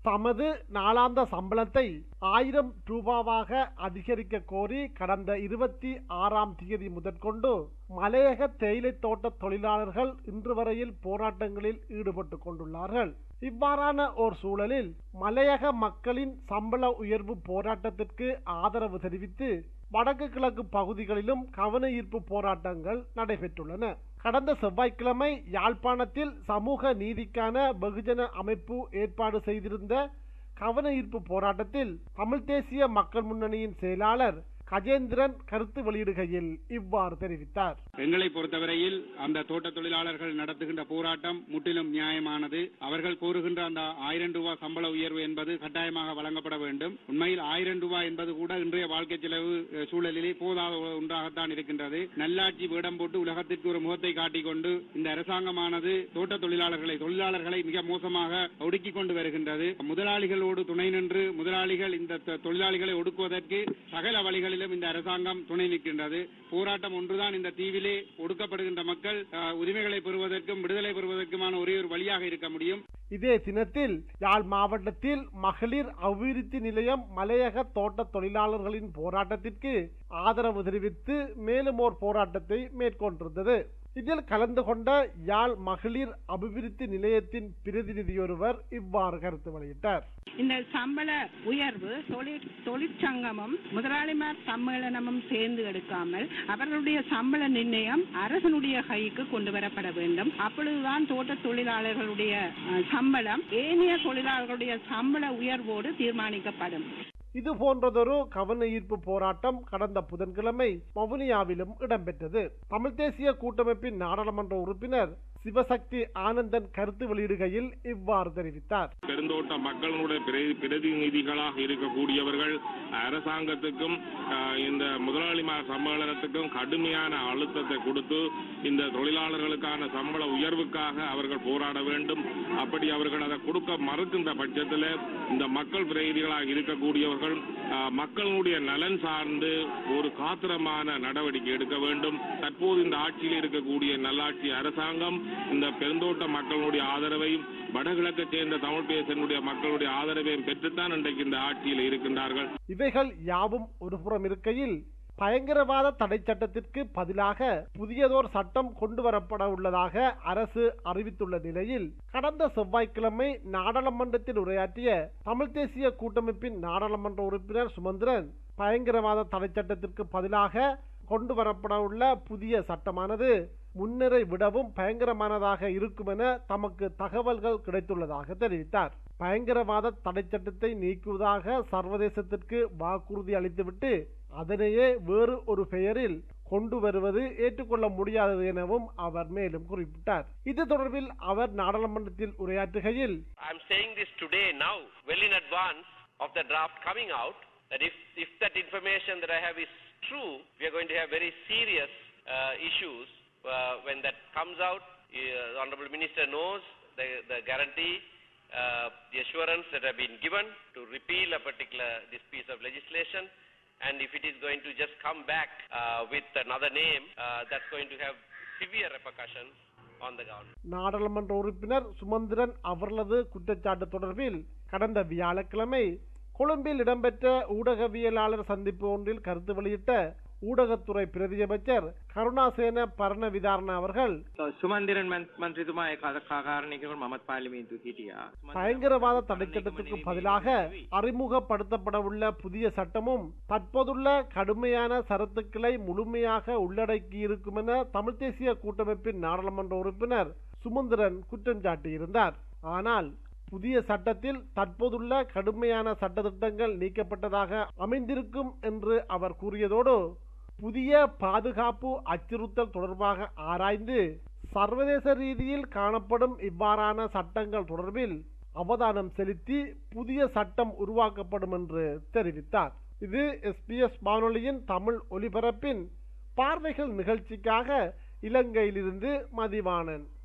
தமது நாளாந்த சம்பளத்தை ஆயிரம் ரூபாவாக அதிகரிக்க கோரி கடந்த இருபத்தி ஆறாம் தேதி முதற்கொண்டு மலையக தேயிலை தோட்ட தொழிலாளர்கள் இன்று வரையில் போராட்டங்களில் ஈடுபட்டு கொண்டுள்ளார்கள் இவ்வாறான ஓர் சூழலில் மலையக மக்களின் சம்பள உயர்வு போராட்டத்திற்கு ஆதரவு தெரிவித்து வடக்கு கிழக்கு பகுதிகளிலும் கவன ஈர்ப்பு போராட்டங்கள் நடைபெற்றுள்ளன கடந்த செவ்வாய்க்கிழமை யாழ்ப்பாணத்தில் சமூக நீதிக்கான வெகுஜன அமைப்பு ஏற்பாடு செய்திருந்த கவன ஈர்ப்பு போராட்டத்தில் தமிழ் தேசிய மக்கள் முன்னணியின் செயலாளர் கஜேந்திரன் கருத்து வெளியிடுகையில் இவ்வாறு தெரிவித்தார் எங்களை பொறுத்தவரையில் அந்த தோட்ட தொழிலாளர்கள் நடத்துகின்ற போராட்டம் முற்றிலும் நியாயமானது அவர்கள் கோருகின்ற அந்த ஆயிரம் ரூபாய் சம்பள உயர்வு என்பது கட்டாயமாக வழங்கப்பட வேண்டும் உண்மையில் ஆயிரம் ரூபாய் என்பது கூட இன்றைய வாழ்க்கை செலவு அஹ், சூழலிலே போதாத ஒன்றாகத்தான் இருக்கின்றது நல்லாட்சி வேடம் போட்டு உலகத்திற்கு ஒரு முகத்தை காட்டிக் கொண்டு இந்த அரசாங்கமானது தோட்ட தொழிலாளர்களை தொழிலாளர்களை மிக மோசமாக ஒடுக்கிக் கொண்டு வருகின்றது முதலாளிகளோடு துணை நின்று முதலாளிகள் இந்த தொ- தொழிலாளிகளை ஒடுக்குவதற்கு சகல வழிகளிலும் இந்த அரசாங்கம் துணை நிற்கின்றது போராட்டம் ஒன்றுதான் இந்த தீவிலே ஒடுக்கப்படுகின்ற மக்கள் அஹ், உரிமைகளை பெறுவதற்கும் விடுதலை பெறுவதற்குமான ஒரே ஒரு வழியாக இருக்க முடியும் இதே தினத்தில் யாழ் மாவட்டத்தில் மகளிர் அபிவிருத்தி நிலையம் மலையக தோட்ட தொழிலாளர்களின் போராட்டத்திற்கு ஆதரவு தெரிவித்து மேலும் ஓர் போராட்டத்தை மேற்கொண்டிருந்தது இதில் கலந்து கொண்ட யாழ் மகளிர் அபிவிருத்தி நிலையத்தின் பிரதிநிதியொருவர் இவ்வாறு கருத்து வெளியிட்டார் இந்த சம்பள உயர்வு தொழிற் தொழிற்சங்கமும் முதலாளிமார் சம்மேளனமும் சேர்ந்து எடுக்காமல் அவர்களுடைய சம்பள நிர்ணயம் அரசனுடைய கைக்கு கொண்டு வரப்பட வேண்டும் அப்பொழுதுதான் தோட்ட தொழிலாளர்களுடைய அஹ், சம்பளம் ஏனைய தொழிலாளர்களுடைய சம்பள உயர்வோடு தீர்மானிக்கப்படும் இது போன்றதொரு கவன ஈர்ப்பு போராட்டம் கடந்த புதன்கிழமை வவுனியாவிலும் இடம்பெற்றது தமிழ் தேசிய கூட்டமைப்பின் நாடாளுமன்ற உறுப்பினர் சிவசக்தி ஆனந்தன் கருத்து வெளியிடுகையில் இவ்வாறு தெரிவித்தார் பெருந்தோட்ட மக்களுடைய பிர- பிரதிநிதிகளாக இருக்கக்கூடியவர்கள் அரசாங்கத்துக்கும் ஆஹ், இந்த முதலாளிமார் சம்மேளனத்துக்கும் கடுமையான அழுத்தத்தை கொடுத்து இந்த தொழிலாளர்களுக்கான சம்பள உயர்வுக்காக அவர்கள் போராட வேண்டும் அப்படி அவர்கள் அதை கொடுக்க மறுக்கின்ற பட்சத்தில் இந்த மக்கள் பிரதிநிதிகளாக இருக்கக்கூடியவர்கள் ஆஹ், மக்களுடைய நலன் சார்ந்து ஒரு காத்திரமான நடவடிக்கை எடுக்க வேண்டும் தற்போது இந்த ஆட்சியில் இருக்கக்கூடிய நல்லாட்சி அரசாங்கம் இந்த பெருந்தோட்ட மக்களுடைய ஆதரவையும் வடகிழக்கை சேர்ந்த தமிழ் பேசனுடைய மக்களுடைய ஆதரவையும் பெற்றுத்தான் இன்றைக்கு இந்த ஆட்சியில் இருக்கின்றார்கள் இவைகள் யாவும் ஒருபுறம் இருக்கையில் பயங்கரவாத தடை சட்டத்திற்கு பதிலாக புதியதோர் சட்டம் கொண்டு வரப்பட உள்ளதாக அரசு அறிவித்துள்ள நிலையில் கடந்த செவ்வாய்க்கிழமை நாடாளுமன்றத்தில் உரையாற்றிய தமிழ் தேசிய கூட்டமைப்பின் நாடாளுமன்ற உறுப்பினர் சுமந்திரன் பயங்கரவாத தடை சட்டத்திற்கு பதிலாக கொண்டு வரப்பட உள்ள புதிய சட்டமானது முன்னரை விடவும் பயங்கரமானதாக இருக்கும் என தமக்கு தகவல்கள் கிடைத்துள்ளதாக தெரிவித்தார் பயங்கரவாத தடை சட்டத்தை நீக்குவதாக சர்வதேசத்திற்கு வாக்குறுதி அளித்துவிட்டு அதனையே வேறு ஒரு பெயரில் கொண்டு வருவது ஏற்றுக்கொள்ள முடியாதது எனவும் அவர் மேலும் குறிப்பிட்டார் இது தொடர்பில் அவர் நாடாளுமன்றத்தில் உரையாற்றுகையில் I'm saying this today now, well in advance of the draft coming out, that if, if that information that I have is true, we are going to have very serious uh, issues uh, when that comes out. Uh, the Honorable Minister knows the, the guarantee, uh, the assurance that have been given to repeal a particular this piece of legislation. And if it is going to just come back uh, with another name, uh, that's going to have severe repercussions on the government. நாடாளுமன்ற உறுப்பினர் சுமந்திரன் அவர்களது குற்றச்சாட்டு தொடர்பில் கடந்த வியாழக்கிழமை கொழும்பில் இடம்பெற்ற ஊடகவியலாளர் சந்திப்பு ஒன்றில் கருத்து வெளியிட்ட ஊடகத்துறை பிரதியமைச்சர் கருணாசேன பரண விதாரண அவர்கள் සුමන්දිරන් මන්ත්‍රතුමා ඒ කද කාකාරණයකකට මමත් පාලිමේන්තු හිටියා. பயங்கரவாத தடைச்சட்டத்துக்கு பதிலாக அறிமுகப்படுத்தப்பட உள்ள புதிய சட்டமும் தற்போதுள்ள கடுமையான சரத்துக்களை முழுமையாக உள்ளடக்கி இருக்கும் என தமிழ் தேசிய கூட்டமைப்பின் நாடாளுமன்ற உறுப்பினர் சுமந்திரன் குற்றம் சாட்டியிருந்தார் ஆனால் புதிய சட்டத்தில் தற்போதுள்ள கடுமையான சட்டத்திட்டங்கள் நீக்கப்பட்டதாக அமைந்திருக்கும் என்று அவர் கூறியதோடு புதிய பாதுகாப்பு அச்சுறுத்தல் தொடர்பாக ஆராய்ந்து சர்வதேச ரீதியில் காணப்படும் இவ்வாறான சட்டங்கள் தொடர்பில் அவதானம் செலுத்தி புதிய சட்டம் உருவாக்கப்படும் என்று தெரிவித்தார் இது எஸ்பிஎஸ் வானொலியின் தமிழ் ஒலிபரப்பின் பார்வைகள் நிகழ்ச்சிக்காக இலங்கையிலிருந்து மதிவாணன்